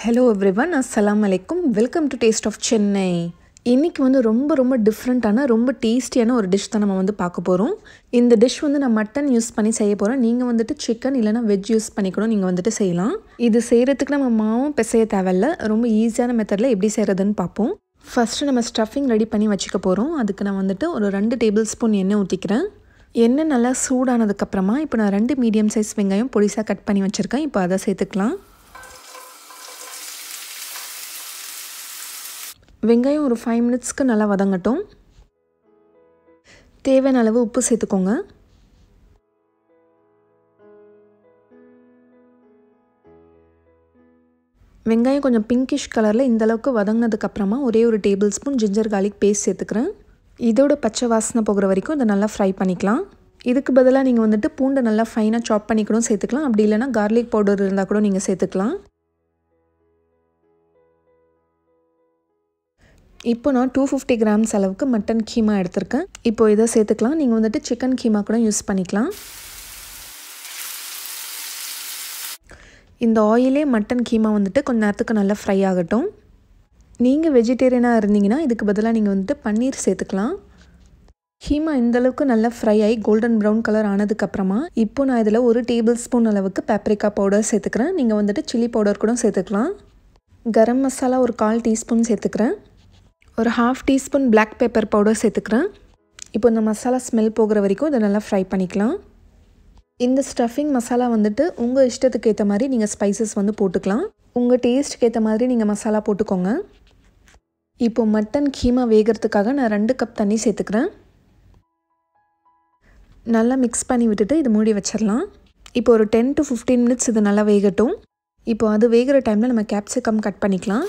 hello everyone அஸ்ஸலாம் அலைக்கும் welcome to taste of Chennai இன்றைக்கி வந்து ரொம்ப ரொம்ப டிஃப்ரெண்ட்டான ரொம்ப டேஸ்டியான ஒரு டிஷ் தான் நம்ம வந்து பார்க்க போகிறோம் இந்த டிஷ் வந்து நான் மட்டன் யூஸ் பண்ணி செய்ய போகிறோம் நீங்கள் வந்துட்டு சிக்கன் இல்லைனா வெஜ் யூஸ் பண்ணி கூட நீங்கள் வந்துட்டு செய்யலாம் இது செய்கிறதுக்கு நம்ம மாவும் பிசைய தேவையில்ல ரொம்ப ஈஸியான மெத்தடில் எப்படி செய்கிறதுன்னு பார்ப்போம் ஃபஸ்ட்டு நம்ம ஸ்டஃபிங் ரெடி பண்ணி வச்சுக்க போகிறோம் அதுக்கு நான் வந்துட்டு ஒரு ரெண்டு டேபிள் ஸ்பூன் எண்ணெய் ஊற்றிக்கிறேன் எண்ணெய் நல்லா சூடானதுக்கப்புறமா இப்போ நான் ரெண்டு மீடியம் சைஸ் வெங்காயம் பொடிசாக கட் பண்ணி வச்சுருக்கேன் இப்போ அதை சேர்த்துக்கலாம் வெங்காயம் ஒரு ஃபைவ் மினிட்ஸ்க்கு நல்லா வதங்கட்டும் தேவையான அளவு உப்பு சேர்த்துக்கோங்க வெங்காயம் கொஞ்சம் பிங்கிஷ் கலரில் இந்த அளவுக்கு வதங்கினதுக்கப்புறமா ஒரே ஒரு tablespoon ginger garlic paste சேர்த்துக்கிறேன் இதோட பச்சை வாசனை போகிற வரைக்கும் இதை நல்லா ஃப்ரை பண்ணிக்கலாம் இதுக்கு பதிலாக நீங்கள் வந்துட்டு பூண்டை நல்லா ஃபைனாக சாப் பண்ணி கூட சேர்த்துக்கலாம் அப்படி இல்லைனா கார்லிக் பவுடர் இருந்தால் கூட நீங்கள் சேர்த்துக்கலாம் இப்போ நான் டூ ஃபிஃப்டி கிராம்ஸ் அளவுக்கு மட்டன் கீமா எடுத்திருக்கேன் இப்போ இதை சேர்த்துக்கலாம் நீங்கள் வந்துட்டு சிக்கன் கீமா கூட யூஸ் பண்ணிக்கலாம் இந்த ஆயிலே மட்டன் கீமா வந்துட்டு கொஞ்ச நேரத்துக்கு நல்லா ஃப்ரை ஆகட்டும் நீங்கள் வெஜிடேரியனாக இருந்தீங்கன்னா இதுக்கு பதிலாக நீங்கள் வந்துட்டு பன்னீர் சேர்த்துக்கலாம் கீமா இந்தளவுக்கு நல்லா ஃப்ரை ஆகி கோல்டன் ப்ரௌன் கலர் ஆனதுக்கப்புறமா இப்போ நான் இதில் ஒரு டேபிள் ஸ்பூன் அளவுக்கு பேப்ரிக்கா பவுடர் சேர்த்துக்கிறேன் நீங்கள் வந்துட்டு சில்லி பவுடர் கூட சேர்த்துக்கலாம் கரம் மசாலா ஒரு கால் டீஸ்பூன் சேர்த்துக்கிறேன் ஒரு half teaspoon black pepper powder சேர்த்துக்கிறேன் இப்போ இந்த மசாலா ஸ்மெல் போகிற வரைக்கும் இதை நல்லா ஃப்ரை பண்ணிக்கலாம் இந்த ஸ்டஃபிங் மசாலா வந்துட்டு உங்கள் இஷ்டத்துக்கு ஏற்ற மாதிரி நீங்கள் ஸ்பைசஸ் வந்து போட்டுக்கலாம் உங்கள் டேஸ்ட்டுக்கு ஏற்ற மாதிரி நீங்கள் மசாலா போட்டுக்கோங்க இப்போ மட்டன் கீமா வேகிறதுக்காக நான் ரெண்டு கப் தண்ணி சேர்த்துக்கிறேன் நல்லா மிக்ஸ் பண்ணி விட்டுட்டு இது மூடி வச்சிடலாம் இப்போ ஒரு டென் டு ஃபிஃப்டீன் மினிட்ஸ் இது நல்லா வேகட்டும் இப்போ அது வேகிற டைமில் நம்ம கேப்சிகம் கட் பண்ணிக்கலாம்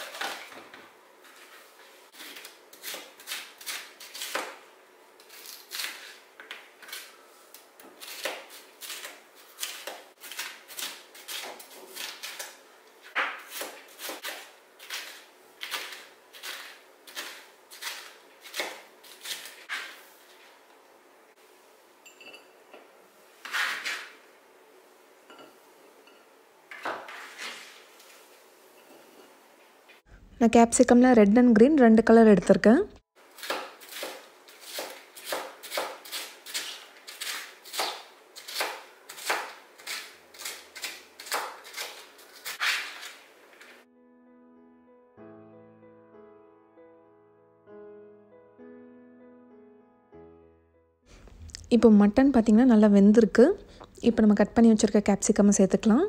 நான் கேப்சிகமில் ரெட் அண்ட் க்ரீன் ரெண்டு கலர் எடுத்திருக்கேன் இப்போ மட்டன் பார்த்திங்கன்னா நல்லா வெந்திருக்கு இப்போ நம்ம கட் பண்ணி வச்சுருக்க கேப்சிகமை சேர்த்துக்கலாம்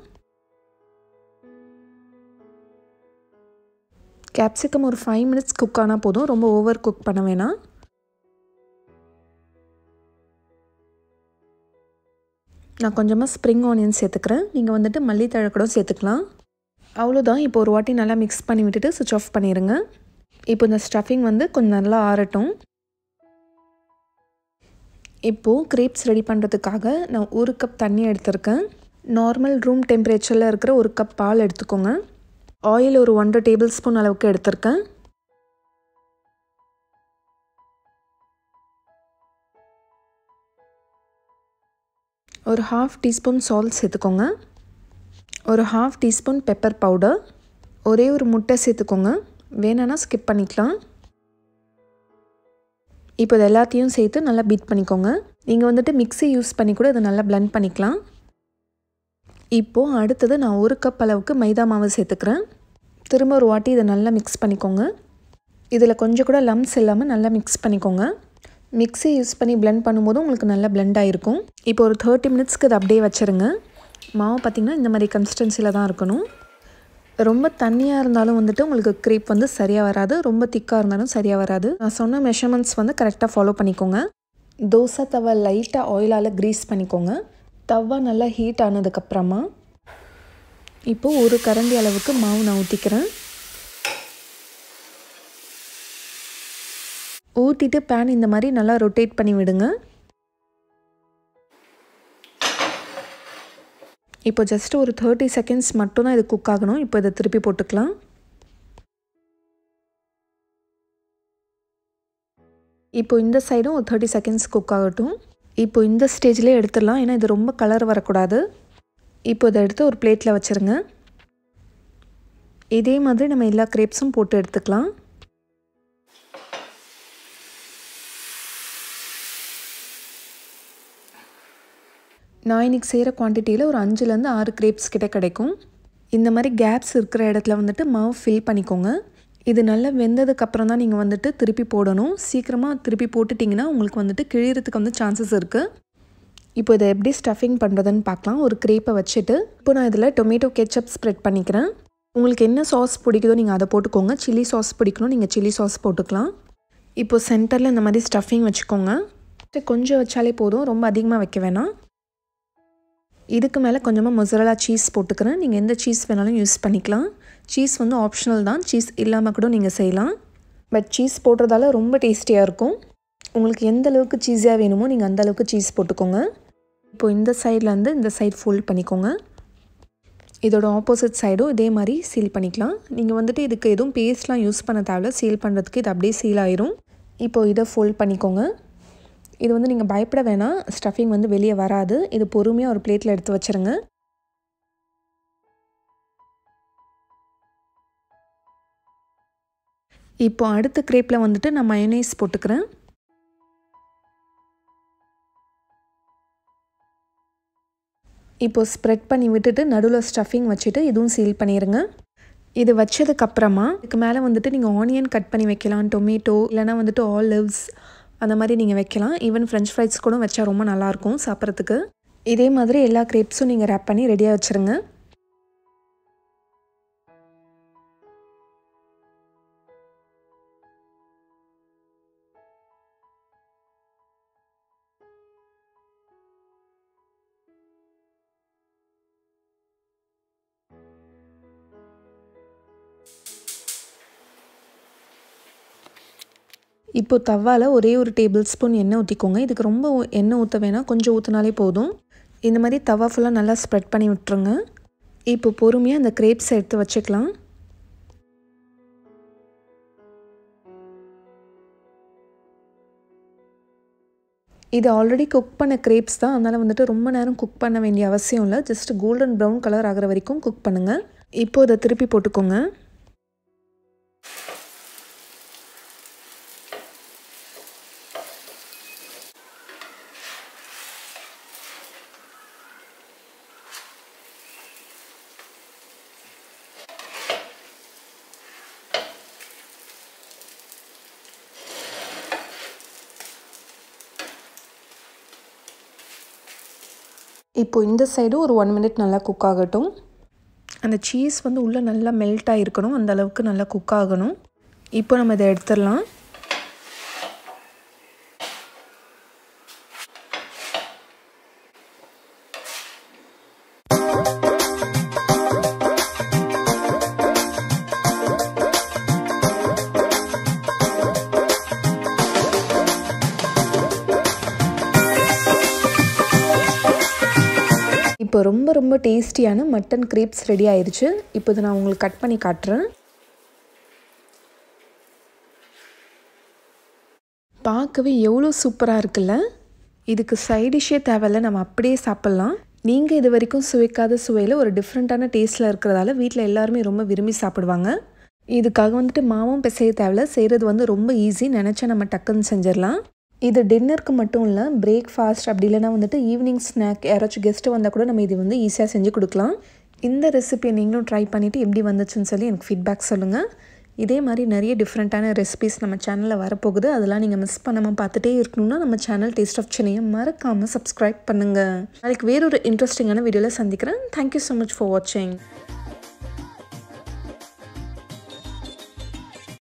கேப்சிகம் ஒரு ஃபைவ் மினிட்ஸ் குக் ஆனால் போதும் ரொம்ப ஓவர் குக் பண்ண வேணாம் நான் கொஞ்சமாக ஸ்ப்ரிங் ஆனியன் சேர்த்துக்கிறேன் நீங்கள் வந்துட்டு மல்லித்தழை கூட சேர்த்துக்கலாம் அவ்வளோதான் இப்போ ஒரு வாட்டி நல்லா மிக்ஸ் பண்ணி விட்டுட்டு சுவிச் ஆஃப் பண்ணிடுங்க இப்போ இந்த ஸ்டஃபிங் வந்து கொஞ்சம் நல்லா ஆறட்டும் இப்போது க்ரேப்ஸ் ரெடி பண்ணுறதுக்காக நான் ஒரு கப் தண்ணி எடுத்திருக்கேன் நார்மல் ரூம் டெம்பரேச்சரில் இருக்கிற ஒரு கப் பால் எடுத்துக்கோங்க ஆயில் ஒரு ஒன்றரை டேபிள் ஸ்பூன் அளவுக்கு எடுத்திருக்கேன் ஒரு ஹாஃப் டீஸ்பூன் சால்ட் சேர்த்துக்கோங்க ஒரு ஹாஃப் டீஸ்பூன் பெப்பர் பவுடர் ஒரே ஒரு முட்டை சேர்த்துக்கோங்க வேணும்னா ஸ்கிப் பண்ணிக்கலாம் இப்போ இது எல்லாத்தையும் சேர்த்து நல்லா பீட் பண்ணிக்கோங்க நீங்கள் வந்துட்டு மிக்ஸி யூஸ் பண்ணி கூட இதை நல்லா பிளெண்ட் பண்ணிக்கலாம் இப்போது அடுத்தது நான் ஒரு கப் அளவுக்கு மைதா மாவு சேர்த்துக்கிறேன் திரும்ப ஒரு வாட்டி இதை நல்லா மிக்ஸ் பண்ணிக்கோங்க இதில் கொஞ்சம் கூட லம்ஸ் இல்லாமல் நல்லா மிக்ஸ் பண்ணிக்கோங்க மிக்ஸி யூஸ் பண்ணி பிளெண்ட் பண்ணும்போது உங்களுக்கு நல்லா பிளெண்ட் ஆகிருக்கும் இப்போ ஒரு தேர்ட்டி மினிட்ஸ்க்கு இதை அப்படியே வச்சுருங்க மாவு பார்த்திங்கன்னா இந்த மாதிரி கன்சிஸ்டன்சியில் தான் இருக்கணும் ரொம்ப தண்ணியாக இருந்தாலும் வந்துட்டு உங்களுக்கு க்ரீப் வந்து சரியாக வராது ரொம்ப திக்காக இருந்தாலும் சரியாக வராது நான் சொன்ன மெஷர்மெண்ட்ஸ் வந்து கரெக்டாக ஃபாலோ பண்ணிக்கோங்க தோசை தவா லைட்டாக ஆயிலால் க்ரீஸ் பண்ணிக்கோங்க தவா நல்லா ஹீட் ஆனதுக்கப்புறமா இப்போது ஒரு கரண்டி அளவுக்கு மாவு நான் ஊற்றிக்கிறேன் ஊற்றிட்டு பேன் இந்த மாதிரி நல்லா ரொட்டேட் பண்ணி விடுங்க இப்போ ஜஸ்ட் ஒரு தேர்ட்டி செகண்ட்ஸ் மட்டும்தான் இது குக் ஆகணும் இப்போ இதை திருப்பி போட்டுக்கலாம் இப்போ இந்த சைடும் ஒரு தேர்ட்டி செகண்ட்ஸ் குக் ஆகட்டும் இப்போ இந்த ஸ்டேஜ்லேயே எடுத்துடலாம் ஏன்னா இது ரொம்ப கலர் வரக்கூடாது இப்போ இதை எடுத்து ஒரு பிளேட்டில் வச்சுருங்க இதே மாதிரி நம்ம எல்லா கிரேப்ஸும் போட்டு எடுத்துக்கலாம் நான் இன்றைக்கி செய்கிற குவான்டிட்டியில் ஒரு அஞ்சுலேருந்து ஆறு கிரேப்ஸ் கிட்ட கிடைக்கும் இந்த மாதிரி கேப்ஸ் இருக்கிற இடத்துல வந்துட்டு மாவு ஃபில் பண்ணிக்கோங்க இது நல்லா வெந்ததுக்கப்புறம் தான் நீங்கள் வந்துட்டு திருப்பி போடணும் சீக்கிரமாக திருப்பி போட்டுட்டிங்கன்னா உங்களுக்கு வந்துட்டு கிழியறதுக்கு வந்து சான்சஸ் இருக்குது இப்போ இதை எப்படி ஸ்டஃபிங் பண்ணுறதுன்னு பார்க்கலாம் ஒரு கிரேப்பை வச்சுட்டு இப்போ நான் இதில் டொமேட்டோ கெச்சப் ஸ்ப்ரெட் பண்ணிக்கிறேன் உங்களுக்கு என்ன சாஸ் பிடிக்குதோ நீங்கள் அதை போட்டுக்கோங்க சில்லி சாஸ் பிடிக்கணும் நீங்கள் சில்லி சாஸ் போட்டுக்கலாம் இப்போ சென்டரில் இந்த மாதிரி ஸ்டஃபிங் வச்சுக்கோங்க கொஞ்சம் வச்சாலே போதும் ரொம்ப அதிகமாக வைக்க வேணாம் இதுக்கு மேலே கொஞ்சமாக மொசரலா சீஸ் போட்டுக்கிறேன் நீங்கள் எந்த சீஸ் வேணாலும் யூஸ் பண்ணிக்கலாம் சீஸ் வந்து ஆப்ஷனல் தான் சீஸ் இல்லாமல் கூட நீங்கள் செய்யலாம் பட் சீஸ் போடுறதால ரொம்ப டேஸ்டியாக இருக்கும் உங்களுக்கு எந்த அளவுக்கு சீஸியாக வேணுமோ நீங்கள் அந்த அளவுக்கு சீஸ் போட்டுக்கோங்க இப்போ இந்த சைட்லேருந்து இந்த சைட் ஃபோல்ட் பண்ணிக்கோங்க இதோட ஆப்போசிட் சைடும் இதே மாதிரி சீல் பண்ணிக்கலாம் நீங்கள் வந்துட்டு இதுக்கு எதுவும் பேஸ்ட்லாம் யூஸ் பண்ண தேவையில்ல சீல் பண்ணுறதுக்கு இது அப்படியே சீல் ஆயிரும் இப்போது இதை ஃபோல்ட் பண்ணிக்கோங்க இது வந்து நீங்கள் பயப்பட வேணாம் ஸ்டஃபிங் வந்து வெளியே வராது இது பொறுமையாக ஒரு பிளேட்டில் எடுத்து வச்சுருங்க இப்போ அடுத்த கிரேப்பில் வந்துட்டு நான் மயோனைஸ் போட்டுக்கிறேன் இப்போது ஸ்ப்ரெட் பண்ணி விட்டுட்டு நடுவில் ஸ்டஃபிங் வச்சுட்டு இதுவும் சீல் பண்ணிடுங்க இது வச்சதுக்கப்புறமா இதுக்கு மேலே வந்துட்டு நீங்கள் ஆனியன் கட் பண்ணி வைக்கலாம் டொமேட்டோ இல்லைனா வந்துட்டு ஆலிவ்ஸ் அந்த மாதிரி நீங்கள் வைக்கலாம் ஈவன் ஃப்ரெஞ்ச் ஃப்ரைஸ் கூட வச்சா ரொம்ப நல்லாயிருக்கும் சாப்பிட்றதுக்கு இதே மாதிரி எல்லா கிரேப்ஸும் நீங்கள் ரேப் பண்ணி ரெடியாக வச்சுருங்க இப்போ தவாவில் ஒரே ஒரு டேபிள் ஸ்பூன் எண்ணெய் ஊற்றிக்கோங்க இதுக்கு ரொம்ப எண்ணெய் ஊற்ற வேணாம் கொஞ்சம் ஊற்றினாலே போதும் இந்த மாதிரி தவா ஃபுல்லாக நல்லா ஸ்ப்ரெட் பண்ணி விட்டுருங்க இப்போ பொறுமையாக அந்த கிரேப்ஸை எடுத்து வச்சுக்கலாம் இது ஆல்ரெடி குக் பண்ண கிரேப்ஸ் தான் அதனால் வந்துட்டு ரொம்ப நேரம் குக் பண்ண வேண்டிய அவசியம் இல்லை ஜஸ்ட் கோல்டன் ப்ரௌன் கலர் ஆகிற வரைக்கும் குக் பண்ணுங்கள் இப்போ இதை திருப்பி போட்டுக்கோங்க இப்போ இந்த சைடும் ஒரு ஒன் மினிட் நல்லா குக் ஆகட்டும் அந்த சீஸ் வந்து உள்ளே நல்லா மெல்ட் ஆகிருக்கணும் அந்த அளவுக்கு நல்லா குக் ஆகணும் இப்போ நம்ம இதை எடுத்துடலாம் இப்போ ரொம்ப ரொம்ப டேஸ்டியான மட்டன் கிரேப்ஸ் ரெடி ஆயிடுச்சு இப்போ இதை நான் உங்களுக்கு கட் பண்ணி காட்டுறேன் பார்க்கவே எவ்வளோ சூப்பராக இருக்குல்ல இதுக்கு சைடிஷ்ஷே தேவையில்ல நம்ம அப்படியே சாப்பிட்லாம் நீங்கள் இது வரைக்கும் சுவைக்காத சுவையில் ஒரு டிஃப்ரெண்ட்டான டேஸ்ட்டில் இருக்கிறதால வீட்டில் எல்லாருமே ரொம்ப விரும்பி சாப்பிடுவாங்க இதுக்காக வந்துட்டு மாவும் பிசைய தேவையில்ல செய்கிறது வந்து ரொம்ப ஈஸி நினச்சா நம்ம டக்குன்னு செஞ்சிடலாம் இது டின்னருக்கு மட்டும் இல்லை பிரேக்ஃபாஸ்ட் அப்படி இல்லைனா வந்துட்டு ஈவினிங் ஸ்நாக் யாராச்சும் கெஸ்ட்டு வந்தால் கூட நம்ம இது வந்து ஈஸியாக செஞ்சு கொடுக்கலாம் இந்த ரெசிபியை நீங்களும் ட்ரை பண்ணிவிட்டு எப்படி வந்துச்சுன்னு சொல்லி எனக்கு ஃபீட்பேக் சொல்லுங்கள் இதே மாதிரி நிறைய டிஃப்ரெண்ட்டான ரெசிபிஸ் நம்ம சேனலில் வரப்போகுது அதெல்லாம் நீங்கள் மிஸ் பண்ணாமல் பார்த்துட்டே இருக்கணும்னா நம்ம சேனல் டேஸ்ட் ஆஃப் சென்னையை மறக்காமல் சப்ஸ்கிரைப் பண்ணுங்கள் நாளைக்கு வேறொரு இன்ட்ரெஸ்டிங்கான வீடியோவில் சந்திக்கிறேன் தேங்க்யூ ஸோ மச் ஃபார் வாட்சிங்